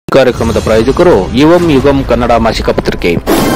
ಕಾರ್ಯಕ್ರಮದ ಪ್ರಾಯೋಜಕರು ಯುವಂ ಯುಗಂ ಕನ್ನಡ ಮಾಸಿಕ ಪತ್ರಿಕೆ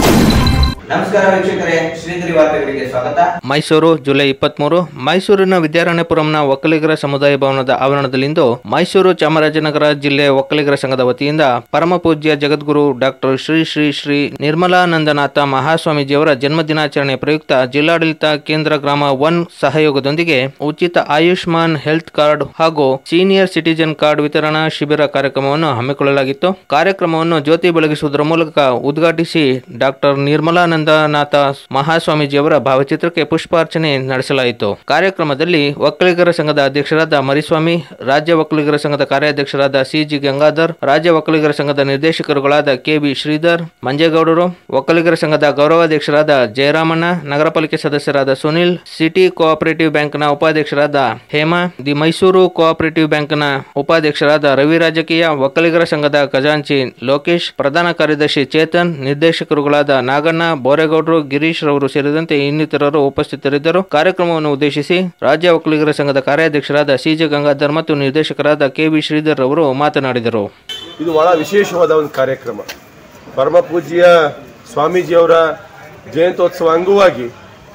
ನಮಸ್ಕಾರ ವೀಕ್ಷಕರೇ ಶ್ರೀಗಿರಿ ವಾರ್ತೆಗಳಿಗೆ ಸ್ವಾಗತ ಮೈಸೂರು ಜುಲೈ ಇಪ್ಪತ್ಮೂರು ಮೈಸೂರಿನ ವಿದ್ಯಾರಣ್ಯಪುರಂನ ಒಕ್ಕಲಿಗರ ಸಮುದಾಯ ಭವನದ ಆವರಣದಲ್ಲಿಂದು ಮೈಸೂರು ಚಾಮರಾಜನಗರ ಜಿಲ್ಲೆ ಒಕ್ಕಲಿಗರ ಸಂಘದ ವತಿಯಿಂದ ಪರಮ ಪೂಜ್ಯ ಜಗದ್ಗುರು ಡಾಕ್ಟರ್ ಶ್ರೀ ಶ್ರೀ ಶ್ರೀ ನಿರ್ಮಲಾನಂದನಾಥ ಮಹಾಸ್ವಾಮೀಜಿಯವರ ಜನ್ಮ ದಿನಾಚರಣೆ ಪ್ರಯುಕ್ತ ಜಿಲ್ಲಾಡಳಿತ ಕೇಂದ್ರ ಗ್ರಾಮ ಒನ್ ಸಹಯೋಗದೊಂದಿಗೆ ಉಚಿತ ಆಯುಷ್ಮಾನ್ ಹೆಲ್ತ್ ಕಾರ್ಡ್ ಹಾಗೂ ಸೀನಿಯರ್ ಸಿಟಿಜನ್ ಕಾರ್ಡ್ ವಿತರಣಾ ಶಿಬಿರ ಕಾರ್ಯಕ್ರಮವನ್ನು ಹಮ್ಮಿಕೊಳ್ಳಲಾಗಿತ್ತು ಕಾರ್ಯಕ್ರಮವನ್ನು ಜ್ಯೋತಿ ಬೆಳಗಿಸುವುದರ ಮೂಲಕ ಉದ್ಘಾಟಿಸಿ ಡಾಕ್ಟರ್ ನಿರ್ಮಲಾನಂದನಾಥ ಮಹಾಸ್ವಾಮೀಜಿಯವರ ಭಾವಚಿತ್ರಕ್ಕೆ ಪುಷ್ಪಾರ್ಚನೆ ನಡೆಸಲಾಯಿತು ಕಾರ್ಯಕ್ರಮದಲ್ಲಿ ಒಕ್ಕಲಿಗರ ಸಂಘದ ಅಧ್ಯಕ್ಷರಾದ ಮರಿಸ್ವಾಮಿ ರಾಜ್ಯ ಒಕ್ಕಲಿಗರ ಸಂಘದ ಕಾರ್ಯಾಧ್ಯಕ್ಷರಾದ ಸಿಜಿ ಗಂಗಾಧರ್ ರಾಜ್ಯ ಒಕ್ಕಲಿಗರ ಸಂಘದ ನಿರ್ದೇಶಕರುಗಳಾದ ಕೆಬಿ ಶ್ರೀಧರ್ ಮಂಜೇಗೌಡರು ಒಕ್ಕಲಿಗರ ಸಂಘದ ಗೌರವಾಧ್ಯಕ್ಷರಾದ ಜಯರಾಮಣ್ಣ ನಗರ ಪಾಲಿಕೆ ಸದಸ್ಯರಾದ ಸುನಿಲ್ ಸಿಟಿ ಕೋಆಪರೇಟಿವ್ ಬ್ಯಾಂಕ್ನ ಉಪಾಧ್ಯಕ್ಷರಾದ ಹೇಮಾ ದಿ ಮೈಸೂರು ಕೋಆಪರೇಟಿವ್ ಬ್ಯಾಂಕ್ನ ಉಪಾಧ್ಯಕ್ಷರಾದ ರವಿ ರಾಜಕೀಯ ಒಕ್ಕಲಿಗರ ಸಂಘದ ಖಜಾಂಚಿ ಲೋಕೇಶ್ ಪ್ರಧಾನ ಕಾರ್ಯದರ್ಶಿ ಚೇತನ್ ನಿರ್ದೇಶಕರುಗಳಾದ ನಾಗಣ್ಣ ಬೋರೇಗೌಡರು ಗಿರೀಶ್ ರವರು ಸೇರಿದಂತೆ ಇನ್ನಿತರರು ಉಪಸ್ಥಿತರಿದ್ದರು ಕಾರ್ಯಕ್ರಮವನ್ನು ಉದ್ದೇಶಿಸಿ ರಾಜ್ಯ ಒಕ್ಕಲಿಗರ ಸಂಘದ ಕಾರ್ಯಾಧ್ಯಕ್ಷರಾದ ಸಿಜೆ ಗಂಗಾಧರ್ ಮತ್ತು ನಿರ್ದೇಶಕರಾದ ಕೆವಿ ಶ್ರೀಧರ್ ರವರು ಮಾತನಾಡಿದರು ಇದು ಬಹಳ ವಿಶೇಷವಾದ ಒಂದು ಕಾರ್ಯಕ್ರಮ ಪರಮ ಪೂಜ್ಯ ಸ್ವಾಮೀಜಿಯವರ ಜಯಂತ್ಯೋತ್ಸವ ಅಂಗವಾಗಿ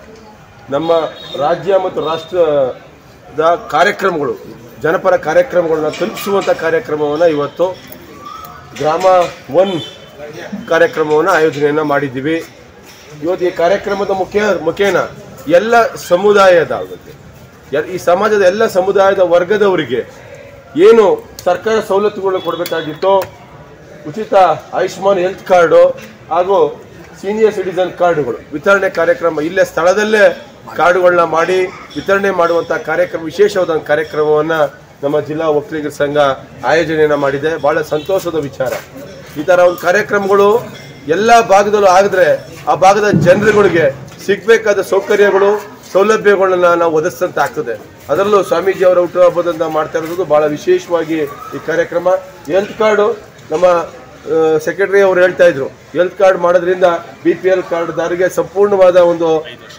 ನಮ್ಮ ರಾಜ್ಯ ಮತ್ತು ರಾಷ್ಟ್ರದ ಕಾರ್ಯಕ್ರಮಗಳು ಜನಪರ ಕಾರ್ಯಕ್ರಮಗಳನ್ನ ತಲುಪಿಸುವಂಥ ಕಾರ್ಯಕ್ರಮವನ್ನು ಇವತ್ತು ಗ್ರಾಮ ಒನ್ ಕಾರ್ಯಕ್ರಮವನ್ನು ಆಯೋಜನೆಯನ್ನು ಮಾಡಿದ್ದೀವಿ ಇವತ್ತು ಈ ಕಾರ್ಯಕ್ರಮದ ಮುಖ್ಯ ಮುಖೇನ ಎಲ್ಲ ಸಮುದಾಯದ ಎಲ್- ಈ ಸಮಾಜದ ಎಲ್ಲ ಸಮುದಾಯದ ವರ್ಗದವರಿಗೆ ಏನು ಸರ್ಕಾರ ಸವಲತ್ತುಗಳು ಕೊಡಬೇಕಾಗಿತ್ತೋ ಉಚಿತ ಆಯುಷ್ಮಾನ್ ಹೆಲ್ತ್ ಕಾರ್ಡು ಹಾಗೂ ಸೀನಿಯರ್ ಸಿಟಿಸನ್ ಕಾರ್ಡುಗಳು ವಿತರಣೆ ಕಾರ್ಯಕ್ರಮ ಇಲ್ಲೇ ಸ್ಥಳದಲ್ಲೇ ಕಾರ್ಡುಗಳನ್ನ ಮಾಡಿ ವಿತರಣೆ ಮಾಡುವಂಥ ಕಾರ್ಯಕ್ರಮ ವಿಶೇಷವಾದ ಒಂದು ಕಾರ್ಯಕ್ರಮವನ್ನು ನಮ್ಮ ಜಿಲ್ಲಾ ಒಕ್ಕಲಿಗರ ಸಂಘ ಆಯೋಜನೆಯನ್ನು ಮಾಡಿದೆ ಭಾಳ ಸಂತೋಷದ ವಿಚಾರ ಈ ಥರ ಒಂದು ಕಾರ್ಯಕ್ರಮಗಳು ಎಲ್ಲ ಭಾಗದಲ್ಲೂ ಆಗಿದ್ರೆ ಆ ಭಾಗದ ಜನರುಗಳಿಗೆ ಸಿಗಬೇಕಾದ ಸೌಕರ್ಯಗಳು ಸೌಲಭ್ಯಗಳನ್ನ ನಾವು ಒದಗಿಸಿದಂತ ಆಗ್ತದೆ ಅದರಲ್ಲೂ ಸ್ವಾಮೀಜಿ ಅವರ ಹುಟ್ಟುಹಬ್ಬದಿಂದ ಮಾಡ್ತಾ ಇರೋದು ಬಹಳ ವಿಶೇಷವಾಗಿ ಈ ಕಾರ್ಯಕ್ರಮ ಹೆಲ್ತ್ ಕಾರ್ಡು ನಮ್ಮ ಸೆಕ್ರೆಟರಿ ಅವರು ಹೇಳ್ತಾ ಇದ್ರು ಹೆಲ್ತ್ ಕಾರ್ಡ್ ಮಾಡೋದ್ರಿಂದ ಬಿ ಪಿ ಎಲ್ ಕಾರ್ಡ್ದಾರಿಗೆ ಸಂಪೂರ್ಣವಾದ ಒಂದು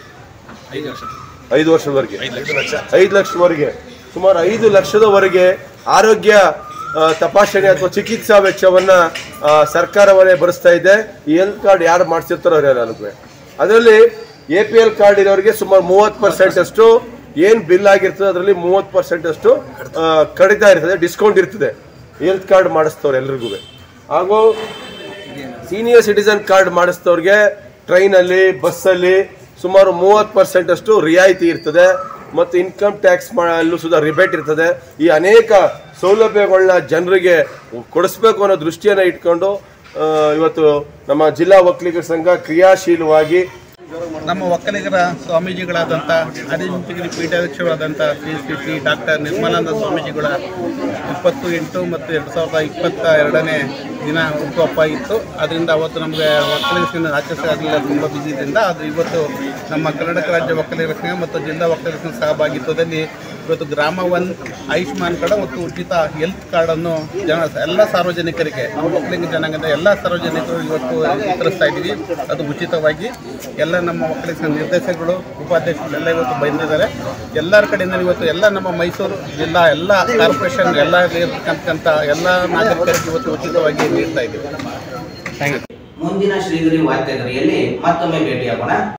ಐದು ವರ್ಷದವರೆಗೆ ಐದು ಲಕ್ಷದವರೆಗೆ ಸುಮಾರು ಐದು ಲಕ್ಷದವರೆಗೆ ಆರೋಗ್ಯ ಆ, ತಪಾಸಣೆ ಅಥವಾ ಚಿಕಿತ್ಸಾ ವೆಚ್ಚವನ್ನ ಆ, ಸರ್ಕಾರವೇ ಭರಿಸ್ತಾ ಇದೆ ಈ ಹೆಲ್ತ್ ಕಾರ್ಡ್ ಯಾರು ಮಾಡಿಸಿರ್ತಾರೋ ಅವರೆಲ್ಲರಿಗೂ ಅದರಲ್ಲಿ ಎ ಪಿ ಎಲ್ ಕಾರ್ಡ್ ಇರೋರಿಗೆ ಸುಮಾರು ಮೂವತ್ತು ಪರ್ಸೆಂಟ್ ಅಷ್ಟು ಏನು ಬಿಲ್ ಆಗಿರ್ತದೆ ಅದರಲ್ಲಿ ಮೂವತ್ತು ಪರ್ಸೆಂಟ್ ಅಷ್ಟು ಆ, ಕಡಿತ ಇರ್ತದೆ ಡಿಸ್ಕೌಂಟ್ ಇರ್ತದೆ ಹೆಲ್ತ್ ಕಾರ್ಡ್ ಮಾಡಿಸ್ತವ್ರು ಎಲ್ರಿಗೂ ಹಾಗೂ ಸೀನಿಯರ್ ಸಿಟಿಸನ್ ಕಾರ್ಡ್ ಮಾಡಿಸಿದವ್ರಿಗೆ ಟ್ರೈನಲ್ಲಿ ಬಸ್ಸಲ್ಲಿ ಸುಮಾರು ಮೂವತ್ತು ಪರ್ಸೆಂಟ್ ಅಷ್ಟು ರಿಯಾಯಿತಿ ಇರ್ತದೆ ಮತ್ತು ಇನ್ಕಮ್ ಟ್ಯಾಕ್ಸ್ ಅಲ್ಲೂ ಸುಧಾ ರಿಬೇಟ್ ಇರ್ತದೆ ಈ ಅನೇಕ ಸೌಲಭ್ಯಗಳನ್ನ ಜನರಿಗೆ ಕೊಡಿಸ್ಬೇಕು ಅನ್ನೋ ದೃಷ್ಟಿಯನ್ನು ಇಟ್ಕೊಂಡು ಆ, ಇವತ್ತು ನಮ್ಮ ಜಿಲ್ಲಾ ಒಕ್ಕಲಿಗರ ಸಂಘ ಕ್ರಿಯಾಶೀಲವಾಗಿ ನಮ್ಮ ಒಕ್ಕಲಿಗರ ಸ್ವಾಮೀಜಿಗಳಾದಂಥ ಆದಿಚುಂಚನಗಿರಿ ಪೀಠಾಧ್ಯಕ್ಷರಾದಂಥ ಶ್ರೀ ಶ್ರೀ ಶ್ರೀ ಡಾಕ್ಟರ್ ನಿರ್ಮಲಾನಂದ ಸ್ವಾಮೀಜಿಗಳ ಇಪ್ಪತ್ತು ಎಂಟು ಮತ್ತು ಎರಡು ಸಾವಿರದ ಇಪ್ಪತ್ತ ಎರಡನೇ ದಿನ ಹುಟ್ಟುಹಬ್ಬ ಇತ್ತು ಅದರಿಂದ ಅವತ್ತು ನಮಗೆ ಒಕ್ಕಲಿಗರ ಸಂಘ ಆಚರಿಸಲಿಲ್ಲ ತುಂಬ ಬಿಸಿ ಇದ್ದರಿಂದ ಅದು ಇವತ್ತು ನಮ್ಮ ಕರ್ನಾಟಕ ರಾಜ್ಯ ಒಕ್ಕಲಿಗರ ಸಂಘ ಮತ್ತು ಜಿಲ್ಲಾ ಒಕ್ಕಲಿಗರ ಸಂಘ ಸಹಭಾಗಿತ್ವದಲ್ಲಿ ಇವತ್ತು ಗ್ರಾಮ ಒನ್ ಆಯುಷ್ಮಾನ್ ಕಾರ್ಡ್ ಮತ್ತು ಉಚಿತ ಹೆಲ್ತ್ ಕಾರ್ಡನ್ನು ಜನ ಎಲ್ಲ ಸಾರ್ವಜನಿಕರಿಗೆ ಒಕ್ಕಲಿಗ ಜನಾಂಗದ ಎಲ್ಲ ಸಾರ್ವಜನಿಕರು ಇವತ್ತು ವಿತರಿಸ್ತಾ ಇದ್ದೀವಿ ಅದು ಉಚಿತವಾಗಿ ಎಲ್ಲ ನಮ್ಮ ಒಕ್ಕಲಿಗ ಸಂಘ ನಿರ್ದೇಶಕರು ಉಪಾಧ್ಯಕ್ಷರು ಎಲ್ಲ ಇವತ್ತು ಬಂದಿದ್ದಾರೆ ಎಲ್ಲರ ಕಡೆಯಿಂದ ಇವತ್ತು ಎಲ್ಲ ನಮ್ಮ ಮೈಸೂರು ಜಿಲ್ಲಾ ಎಲ್ಲ ಕಾರ್ಪೊರೇಷನ್ ಎಲ್ಲ ಇರ್ತಕ್ಕಂಥ ಎಲ್ಲ ನಾಗರಿಕರಿಗೆ ಇವತ್ತು ಉಚಿತವಾಗಿ ನೀಡ್ತಾ ಇದ್ದೀವಿ ಮುಂದಿನ ಶ್ರೀಗಿರಿ ವಾರ್ತೆಗರಿಯಲ್ಲಿ ಮತ್ತೊಮ್ಮೆ ಭೇಟಿಯಾಗೋಣ